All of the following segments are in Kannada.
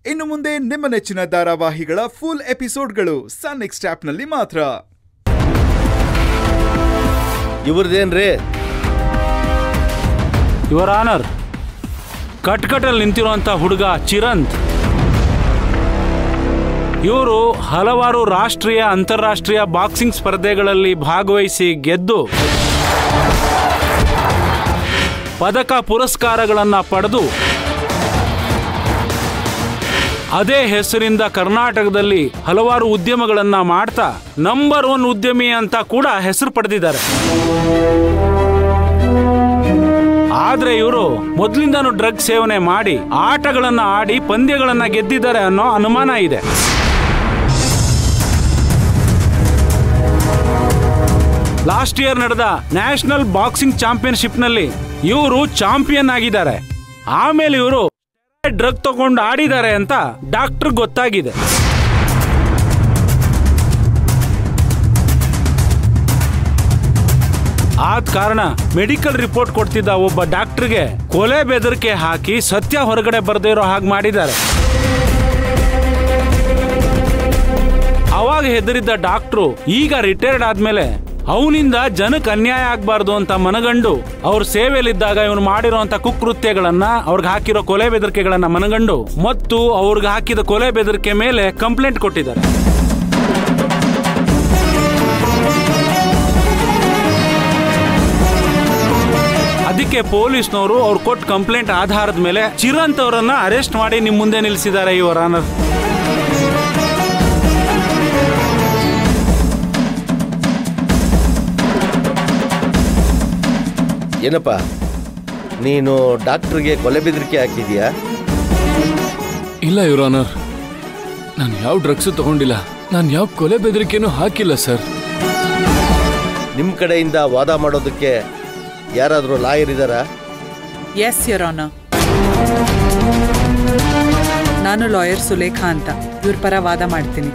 ಇನ್ನು ಮುಂದೆ ನಿಮ್ಮ ನೆಚ್ಚಿನ ಧಾರಾವಾಹಿಗಳ ಫುಲ್ ಎಪಿಸೋಡ್ಗಳು ಸನ್ ನೆಕ್ಸ್ಟ್ ಆಪ್ನಲ್ಲಿ ಮಾತ್ರ ಇವ್ರದ್ದೇನ್ರಿ ಯುವರ್ ಆನರ್ ಕಟ್ಕಟಲ್ಲಿ ನಿಂತಿರುವಂಥ ಹುಡುಗ ಚಿರಂತ್ ಇವರು ಹಲವಾರು ರಾಷ್ಟ್ರೀಯ ಅಂತಾರಾಷ್ಟ್ರೀಯ ಬಾಕ್ಸಿಂಗ್ ಸ್ಪರ್ಧೆಗಳಲ್ಲಿ ಭಾಗವಹಿಸಿ ಗೆದ್ದು ಪದಕ ಪುರಸ್ಕಾರಗಳನ್ನು ಪಡೆದು ಅದೇ ಹೆಸರಿಂದ ಕರ್ನಾಟಕದಲ್ಲಿ ಹಲವಾರು ಉದ್ಯಮಗಳನ್ನ ಮಾಡ್ತಾ ನಂಬರ್ ಒನ್ ಉದ್ಯಮಿ ಅಂತ ಕೂಡ ಹೆಸರು ಪಡೆದಿದ್ದಾರೆ ಆದ್ರೆ ಇವರು ಮೊದಲಿಂದಾನು ಡ್ರಗ್ ಸೇವನೆ ಮಾಡಿ ಆಟಗಳನ್ನ ಆಡಿ ಪಂದ್ಯಗಳನ್ನ ಗೆದ್ದಿದ್ದಾರೆ ಅನ್ನೋ ಅನುಮಾನ ಇದೆ ಲಾಸ್ಟ್ ಇಯರ್ ನಡೆದ ನ್ಯಾಷನಲ್ ಬಾಕ್ಸಿಂಗ್ ಚಾಂಪಿಯನ್ಶಿಪ್ನಲ್ಲಿ ಇವರು ಚಾಂಪಿಯನ್ ಆಗಿದ್ದಾರೆ ಆಮೇಲೆ ಇವರು ಡ್ರಗ್ ತಗೊಂಡು ಆಡಿದ್ದಾರೆ ಅಂತ ಡಾಕ್ಟರ್ ಗೊತ್ತಾಗಿದೆ ಆದ ಕಾರಣ ಮೆಡಿಕಲ್ ರಿಪೋರ್ಟ್ ಕೊಡ್ತಿದ್ದ ಒಬ್ಬ ಡಾಕ್ಟರ್ಗೆ ಕೊಲೆ ಬೆದರಿಕೆ ಹಾಕಿ ಸತ್ಯ ಹೊರಗಡೆ ಬರ್ದೇ ಇರೋ ಹಾಗೆ ಮಾಡಿದ್ದಾರೆ ಅವಾಗ ಹೆದರಿದ್ದ ಡಾಕ್ಟ್ರು ಈಗ ರಿಟೈರ್ಡ್ ಆದ್ಮೇಲೆ ಅವನಿಂದ ಜನಕ್ಕೆ ಅನ್ಯಾಯ ಆಗ್ಬಾರ್ದು ಅಂತ ಮನಗಂಡು ಅವ್ರ ಸೇವೆಯಲ್ಲಿದ್ದಾಗ ಇವನು ಮಾಡಿರುವಂತ ಕುಕೃತ್ಯಗಳನ್ನ ಅವ್ರಿಗೆ ಹಾಕಿರೋ ಕೊಲೆ ಬೆದರಿಕೆಗಳನ್ನ ಮನಗಂಡು ಮತ್ತು ಅವ್ರಿಗೆ ಹಾಕಿದ ಕೊಲೆ ಬೆದರಿಕೆ ಮೇಲೆ ಕಂಪ್ಲೇಂಟ್ ಕೊಟ್ಟಿದ್ದಾರೆ ಅದಕ್ಕೆ ಪೊಲೀಸ್ನವರು ಅವ್ರು ಕೊಟ್ಟ ಕಂಪ್ಲೇಂಟ್ ಆಧಾರದ ಮೇಲೆ ಚಿರಂತ್ ಅವರನ್ನ ಅರೆಸ್ಟ್ ಮಾಡಿ ನಿಮ್ ಮುಂದೆ ನಿಲ್ಲಿಸಿದ್ದಾರೆ ಇವರ ಆನರ್ ಏನಪ್ಪ ನೀನು ಡಾಕ್ಟ್ರಿಗೆ ಕೊಲೆ ಬೆದರಿಕೆ ಹಾಕಿದ್ಯಾ ಇಲ್ಲ ಯುವರ್ ಆನರ್ ನಾನು ಯಾವ ಡ್ರಗ್ಸು ತಗೊಂಡಿಲ್ಲ ನಾನು ಯಾವ ಕೊಲೆ ಬೆದರಿಕೆನೂ ಹಾಕಿಲ್ಲ ಸರ್ ನಿಮ್ಮ ಕಡೆಯಿಂದ ವಾದ ಮಾಡೋದಕ್ಕೆ ಯಾರಾದರೂ ಲಾಯರ್ ಇದ್ದಾರಾ ಎಸ್ ಯರೋನ ನಾನು ಲಾಯರ್ ಸುಲೇಖಾ ಅಂತ ಇವ್ರ ಪರ ವಾದ ಮಾಡ್ತೀನಿ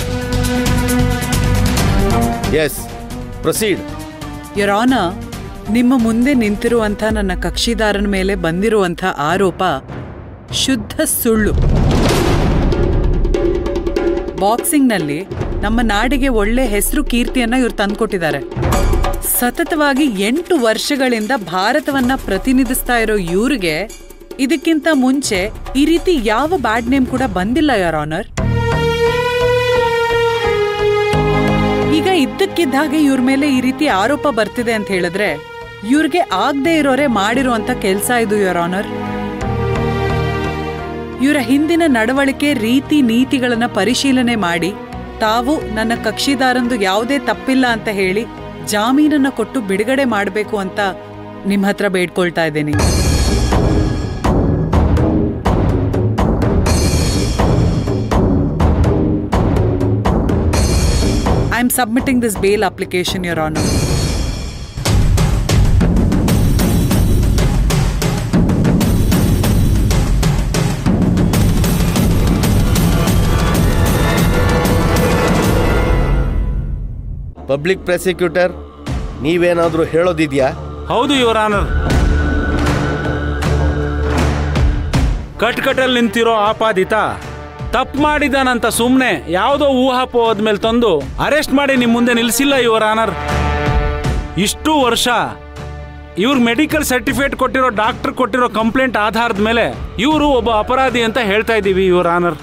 ಎಸ್ ಪ್ರೊಸೀಡ್ ಯರೋನ ನಿಮ್ಮ ಮುಂದೆ ನಿಂತಿರುವಂಥ ನನ್ನ ಕಕ್ಷಿದಾರನ ಮೇಲೆ ಬಂದಿರುವಂಥ ಆರೋಪ ಶುದ್ಧ ಸುಳ್ಳು ಬಾಕ್ಸಿಂಗ್ನಲ್ಲಿ ನಮ್ಮ ನಾಡಿಗೆ ಒಳ್ಳೆ ಹೆಸರು ಕೀರ್ತಿಯನ್ನ ಇವ್ರು ತಂದ್ಕೊಟ್ಟಿದ್ದಾರೆ ಸತತವಾಗಿ ಎಂಟು ವರ್ಷಗಳಿಂದ ಭಾರತವನ್ನ ಪ್ರತಿನಿಧಿಸ್ತಾ ಇರೋ ಇವ್ರಿಗೆ ಇದಕ್ಕಿಂತ ಮುಂಚೆ ಈ ರೀತಿ ಯಾವ ಬ್ಯಾಡ್ ನೇಮ್ ಕೂಡ ಬಂದಿಲ್ಲ ಯಾರ್ ಆನರ್ ಈಗ ಇದ್ದಕ್ಕಿದ್ದ ಹಾಗೆ ಇವ್ರ ಮೇಲೆ ಈ ರೀತಿ ಆರೋಪ ಬರ್ತಿದೆ ಅಂತ ಹೇಳಿದ್ರೆ ಇವ್ರಿಗೆ ಆಗದೆ ಇರೋರೆ ಮಾಡಿರುವಂತ ಕೆಲಸ ಇದು ಯೋರ್ ಆನರ್ ಇವರ ಹಿಂದಿನ ನಡವಳಿಕೆ ರೀತಿ ನೀತಿಗಳನ್ನ ಪರಿಶೀಲನೆ ಮಾಡಿ ತಾವು ನನ್ನ ಕಕ್ಷಿದಾರಂದು ಯಾವುದೇ ತಪ್ಪಿಲ್ಲ ಅಂತ ಹೇಳಿ ಜಾಮೀನನ್ನ ಕೊಟ್ಟು ಬಿಡುಗಡೆ ಮಾಡಬೇಕು ಅಂತ ನಿಮ್ ಹತ್ರ ಬೇಡ್ಕೊಳ್ತಾ ಇದ್ದೀನಿ I am submitting this bail application your honour public prosecutor ನೀವೇನಾದರೂ ಹೇಳೋದಿದ್ಯಾ ಹೌದು ಯುವರ್ ಆನರ್ ಕಟ್ಕಟಲ್ಲಿ ನಿಂತಿರೋ ಆಪಾದಿತ ತಪ್ಪು ಮಾಡಿದಾನಂತ ಸುಮ್ಮನೆ ಯಾವುದೋ ಊಹಾಪೋಹದ ಮೇಲೆ ತಂದು ಅರೆಸ್ಟ್ ಮಾಡಿ ನಿಮ್ಮ ಮುಂದೆ ನಿಲ್ಲಿಸಿಲ್ಲ ಯುವರ್ ಆನರ್ ಇಷ್ಟು ವರ್ಷ ಇವ್ರು ಮೆಡಿಕಲ್ ಸರ್ಟಿಫಿಕೇಟ್ ಕೊಟ್ಟಿರೋ ಡಾಕ್ಟರ್ ಕೊಟ್ಟಿರೋ ಕಂಪ್ಲೇಂಟ್ ಆಧಾರದ ಮೇಲೆ ಇವರು ಒಬ್ಬ ಅಪರಾಧಿ ಅಂತ ಹೇಳ್ತಾ ಇದ್ದೀವಿ ಯುವರ್ ಆನರ್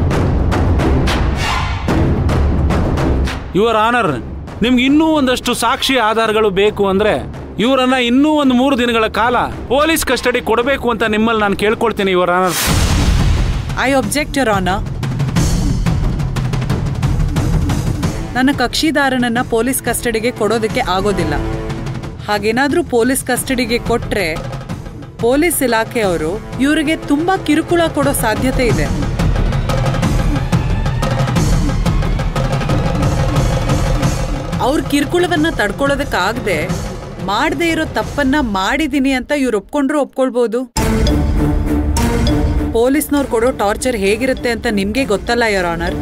ಯುವರ್ ಆನರ್ ನಿಮ್ಗೆ ಇನ್ನೂ ಒಂದಷ್ಟು ಸಾಕ್ಷಿ ಆಧಾರಗಳು ಬೇಕು ಅಂದ್ರೆ ಇವರನ್ನ ಇನ್ನೂ ಒಂದು ಮೂರು ದಿನಗಳ ಕಾಲ ಪೊಲೀಸ್ ಕಸ್ಟಡಿ ಕೊಡಬೇಕು ಅಂತ ನಿಮ್ಮಲ್ಲಿ ನಾನು ಕೇಳ್ಕೊಳ್ತೀನಿ your honour I object your honour ನನ್ನ ಕಕ್ಷಿದಾರನನ್ನ ಪೊಲೀಸ್ ಕಸ್ಟಡಿಗೆ ಕೊಡೋದಕ್ಕೆ ಆಗೋದಿಲ್ಲ ಹಾಗೇನಾದ್ರೂ ಪೊಲೀಸ್ ಕಸ್ಟಡಿಗೆ ಕೊಟ್ರೆ ಪೊಲೀಸ್ ಇಲಾಖೆಯವರು ಇವರಿಗೆ ತುಂಬಾ ಕಿರುಕುಳ ಕೊಡೋ ಸಾಧ್ಯತೆ ಇದೆ ಅವ್ರ ಕಿರುಕುಳವನ್ನ ತಡ್ಕೊಳ್ಳೋದಕ್ಕಾಗದೆ ಮಾಡದೇ ಇರೋ ತಪ್ಪನ್ನ ಮಾಡಿದೀನಿ ಅಂತ ಇವ್ರು ಒಪ್ಕೊಂಡ್ರು ಒಪ್ಕೊಳ್ಬೋದು ಪೊಲೀಸ್ನವ್ರು ಕೊಡೋ ಟಾರ್ಚರ್ ಹೇಗಿರುತ್ತೆ ಅಂತ ನಿಮ್ಗೆ ಗೊತ್ತಲ್ಲ ಯೋರ್ ಆನರ್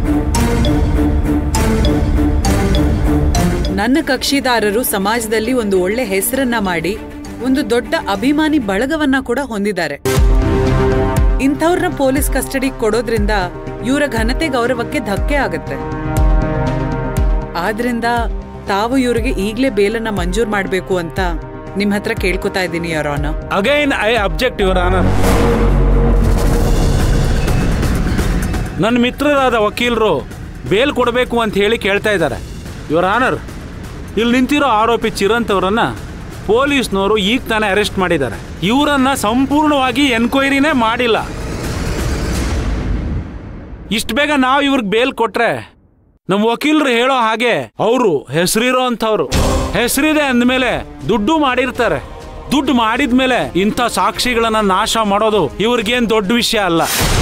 ನನ್ನ ಕಕ್ಷಿದಾರರು ಸಮಾಜದಲ್ಲಿ ಒಂದು ಒಳ್ಳೆ ಹೆಸರನ್ನ ಮಾಡಿ ಒಂದು ದೊಡ್ಡ ಅಭಿಮಾನಿ ಬಳಗವನ್ನ ಕೂಡ ಹೊಂದಿದ್ದಾರೆ ಇಂಥವ್ರನ್ನ ಪೊಲೀಸ್ ಕಸ್ಟಡಿ ಕೊಡೋದ್ರಿಂದ ಇವರ ಘನತೆ ಗೌರವಕ್ಕೆ ಧಕ್ಕೆ ಆಗತ್ತೆ ಆದ್ರಿಂದ ತಾವು ಇವರಿಗೆ ಈಗ್ಲೇ ಬೇಲನ್ನ ಮಂಜೂರ್ ಮಾಡ್ಬೇಕು ಅಂತ ನಿಮ್ ಹತ್ರ ಕೇಳ್ಕೊತಾ ಇದ್ದೀನಿ ಯಾರೋನ again I object your honour ನನ್ನ ಮಿತ್ರರಾದ ವಕೀಲರು ಬೇಲ್ ಕೊಡಬೇಕು ಅಂತ ಹೇಳಿ ಕೇಳ್ತಾ ಇದ್ದಾರೆ ಯುವರ್ ಆನರ್ ಇಲ್ಲಿ ನಿಂತಿರೋ ಆರೋಪಿ ಚಿರಂತ್ ಅವರನ್ನ ಪೊಲೀಸ್ನವರು ಈಗ ತಾನೇ ಅರೆಸ್ಟ್ ಮಾಡಿದ್ದಾರೆ ಇವರನ್ನ ಸಂಪೂರ್ಣವಾಗಿ ಎನ್ಕ್ವೈರಿನೇ ಮಾಡಿಲ್ಲ ಇಷ್ಟು ಬೇಗ ನಾವು ಇವ್ರಿಗೆ ಬೇಲ್ ಕೊಟ್ರೆ ನಮ್ಮ ವಕೀಲರು ಹೇಳೋ ಹಾಗೆ ಅವರು ಹೆಸರಿರೋ ಅಂಥವ್ರು ಹೆಸರಿದೆ ಅಂದಮೇಲೆ ದುಡ್ಡು ಮಾಡಿರ್ತಾರೆ ದುಡ್ಡು ಮಾಡಿದ್ಮೇಲೆ ಇಂಥ ಸಾಕ್ಷಿಗಳನ್ನ ನಾಶ ಮಾಡೋದು ಇವ್ರಿಗೇನ್ ದೊಡ್ಡ ವಿಷಯ ಅಲ್ಲ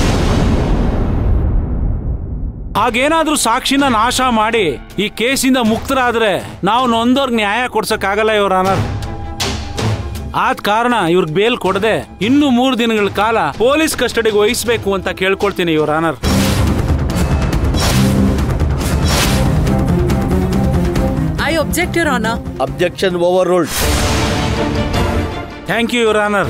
ಹಾಗೇನಾದ್ರೂ ಸಾಕ್ಷಿನ ನಾಶ ಮಾಡಿ ಈ ಕೇಸಿಂದ ಮುಕ್ತರಾದ್ರೆ ನಾವು ನೊಂದವ್ರಿಗೆ ನ್ಯಾಯ ಕೊಡ್ಸಕ್ಕಾಗಲ್ಲ ಇವ್ರ ಅನರ್ ಆದ ಕಾರಣ ಇವ್ರಿಗೆ ಬೇಲ್ ಕೊಡದೆ ಇನ್ನು ಮೂರು ದಿನಗಳ ಕಾಲ ಪೊಲೀಸ್ ಕಸ್ಟಡಿಗೆ ವಹಿಸ್ಬೇಕು ಅಂತ ಕೇಳ್ಕೊಳ್ತೀನಿ ಇವ್ರ honour I object your honour objection overruled thank you your honour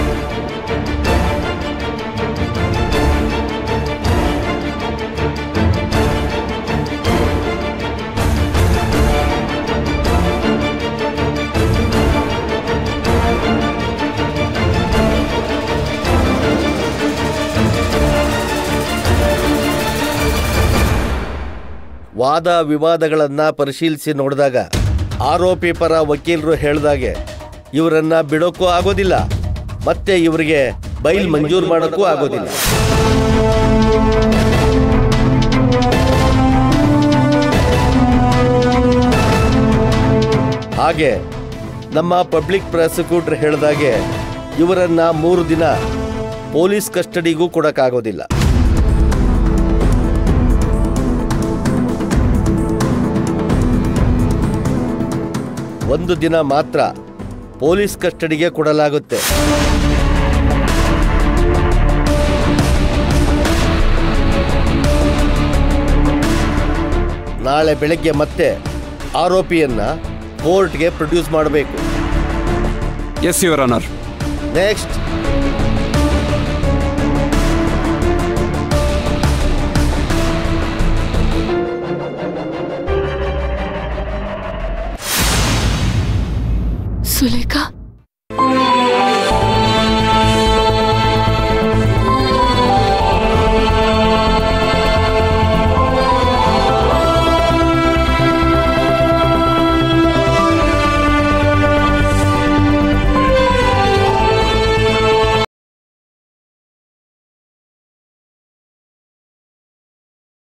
ವಾದ ವಿವಾದಗಳನ್ನ ಪರಿಶೀಲಿಸಿ ನೋಡಿದಾಗ ಆರೋಪಿ ಪರ ವಕೀಲರು ಹೇಳ್ದಾಗೆ ಇವರನ್ನ ಬಿಡೋಕ್ಕೂ ಆಗೋದಿಲ್ಲ ಮತ್ತೆ ಇವರಿಗೆ ಬೈಲ್ ಮಂಜೂರು ಮಾಡೋಕ್ಕೂ ಆಗೋದಿಲ್ಲ ಹಾಗೆ ನಮ್ಮ ಪಬ್ಲಿಕ್ ಪ್ರಾಸಿಕ್ಯೂಟರ್ ಹೇಳ್ದಾಗೆ ಇವರನ್ನ ಮೂರು ದಿನ ಪೊಲೀಸ್ ಕಸ್ಟಡಿಗೂ ಕೊಡಕ್ಕಾಗೋದಿಲ್ಲ ಒಂದು ದಿನ ಮಾತ್ರ ಪೊಲೀಸ್ ಕಸ್ಟಡಿಗೆ ಕೊಡಲಾಗುತ್ತೆ ನಾಳೆ ಬೆಳಗ್ಗೆ ಮತ್ತೆ ಆರೋಪಿಯನ್ನ ಕೋರ್ಟ್ಗೆ ಪ್ರೊಡ್ಯೂಸ್ ಮಾಡಬೇಕು ಎಸ್ ಯುವರ್ ಆನರ್ ನೆಕ್ಸ್ಟ್